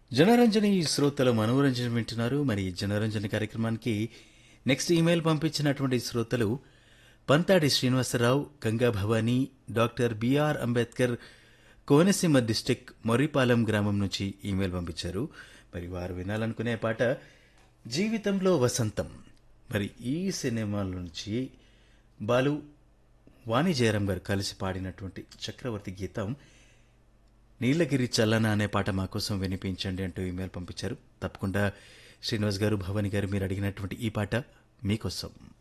జనరంజని శ్రోతలు మనోరంజన వింటున్నారు మరి జనరంజన కార్యక్రమానికి నెక్స్ట్ ఇమెయిల్ పంపించినటువంటి శ్రోతలు Panthadi Srinivasarao Ganga Bhavani doctor BR Ambedkar Konaseema district Morripalem గ్రామం నుంచి ఇమెయిల్ పంపించారు మరి వారు వినాలనుకునే పాట జీవితంలో వసంతం మరి ఈ సినిమాల నుంచి బాలు వాణి జయరాం గారు కలిసి పాడినటువంటి చక్రవర్తి గీతం నీలగిరి చల్లన అనే పాట మా కోసం వినిపించండి అంటూ ఇమెయిల్ పంపించారు తప్పకుండా శ్రీనివాస్ గారు భవాని గారు మీరు అడిగినటువంటి ఈ పాట మీకోసం